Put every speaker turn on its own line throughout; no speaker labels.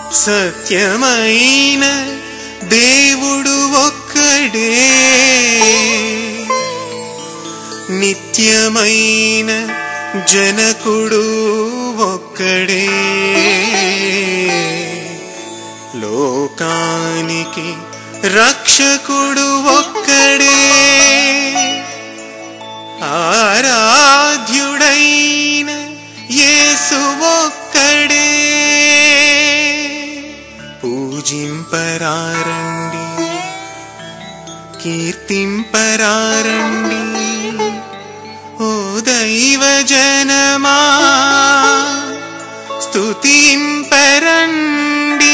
సత్యమైన దేవుడు ఒక్కడే నిత్యమైన జనకుడు ఒక్కడే లోకానికి రక్షకుడు ఒక్కడే ఆరాధ్యుడైన యేసు ఒక్కడే పూజింపరారండి కీర్తింపరారండి ఓ దైవ జనమా స్తుతింపరండి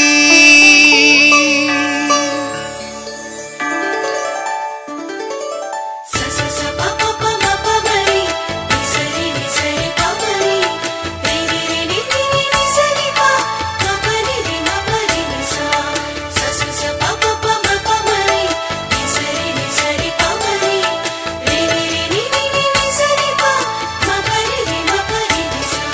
స స స ప ప ప మ ప మరి ని సరి ని సరి ప మరి రి రి రి ని రి ని ని సరి ప మ ప రి రి మ ప రి ని సా స స స ప ప ప మ ప మరి ని సరి ని సరి ప మరి రి రి రి ని రి ని ని సరి ప మ ప రి రి మ ప రి ని సా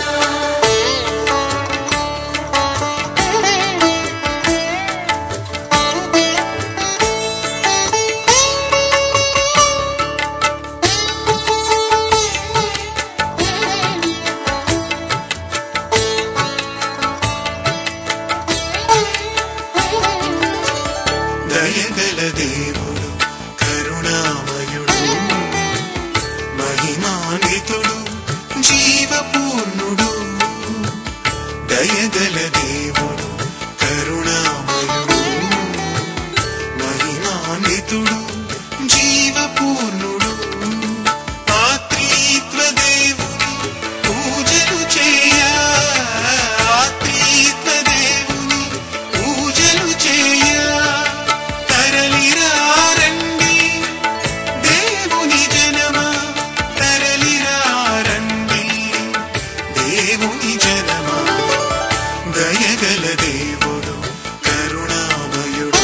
దయగల దేవుడు కరుణామయుడు మహిమాన్వితుడు జీవపూర్ణుడు దయగల దేవుడు కరుణామయుడు మహిమాన్వితుడు జీవపూర్ణుడు ఆత్రీత్వ దేవుని పూజలు చేయ ఆత్రీత్వ దేవుని పూజలు చేయ తరలిరారండి దేవుని జనమా తరలిరారండి దేవుని జనమా దయగల దేవుడు కరుణామయుడు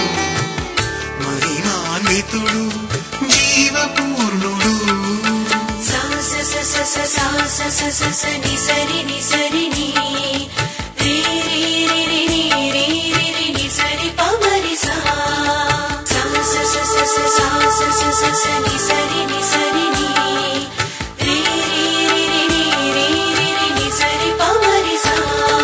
మహిమాన్వితుడు జీవపూర్ణుడు
సా స స స స సా స స స స ని సరి ని సరి ని రి రి రి రి రి రి రి రి ని సరి ప మరి సా సా స స స స సా స స స స ని సరి ని సరి ని రి రి రి రి రి రి రి రి ని సరి ప మరి సా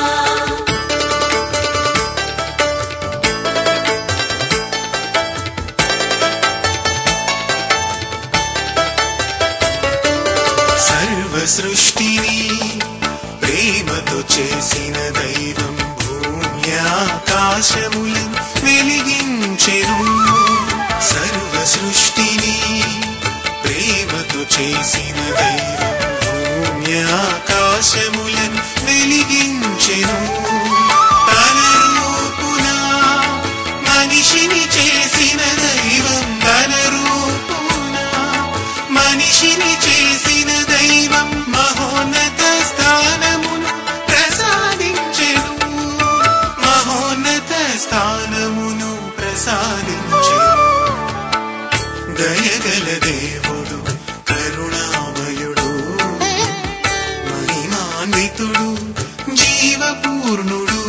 సర్వ సృష్టిని ప్రేమతో చేసిన దైవం భూమి ఆకాశములను వెలిగించెను సర్వ సృష్టిని ప్రేమతో చేసిన దైవం భూమి ఆకాశములను వెలిగించెను తన రూపున మనిషిని చేసిన దైవం తన రూపున మనిషిని చేసిన దైవం మహోన్నత స్థానమును ప్రసాదించెను మహోన్నత స్థానమును ప్రసాదించెను దయగల దేవుడు కరుణామయుడు మహిమాన్వితుడు జీవపూర్ణుడు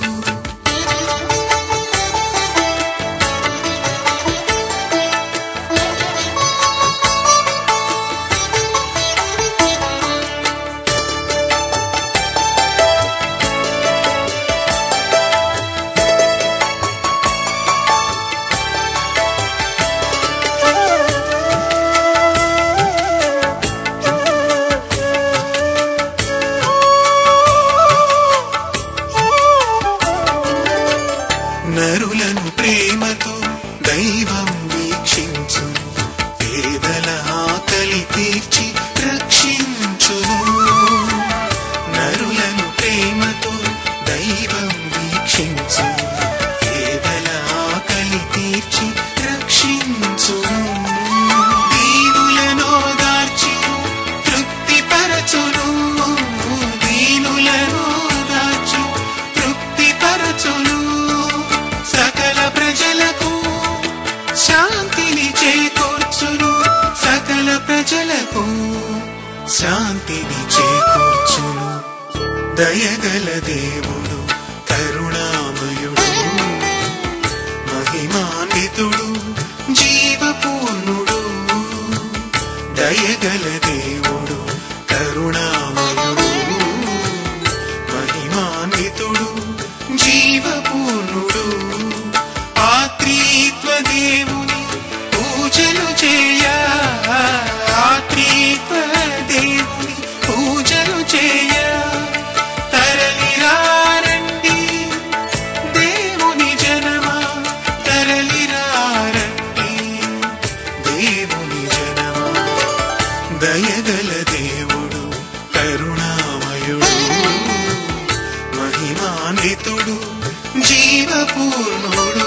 నరులను ప్రేమతో దైవం వీక్షించు పేదల ఆకలి తీర్చి రక్షించును నరులను ప్రేమతో దైవం వీక్షించు పేదల ఆకలి తీర్చి రక్షించును దీనులను దార్చి తృప్తిపరచును దీనులను దార్చి తృప్తిపరచును సకల ప్రజలకు శాంతిని చేకూర్చును సకల ప్రజలకు శాంతిని చేకూర్చును దయగల దేవుడు కరుణామ దయగల దేవుడు కరుణామయుడు మహిమాన్వితుడు జీవపూర్ణుడు ఆత్రీత్వ దేవుని పూజలు చేయ ఆత్రీత్వ దేవుని పూజలు చేయ తరలిరారండి దేవుని జనమా తరలిరారండి దేవుని జనమా దయగల దేవుడు కరుణామయుడు మహిమాన్వితుడు జీవపూర్ణుడు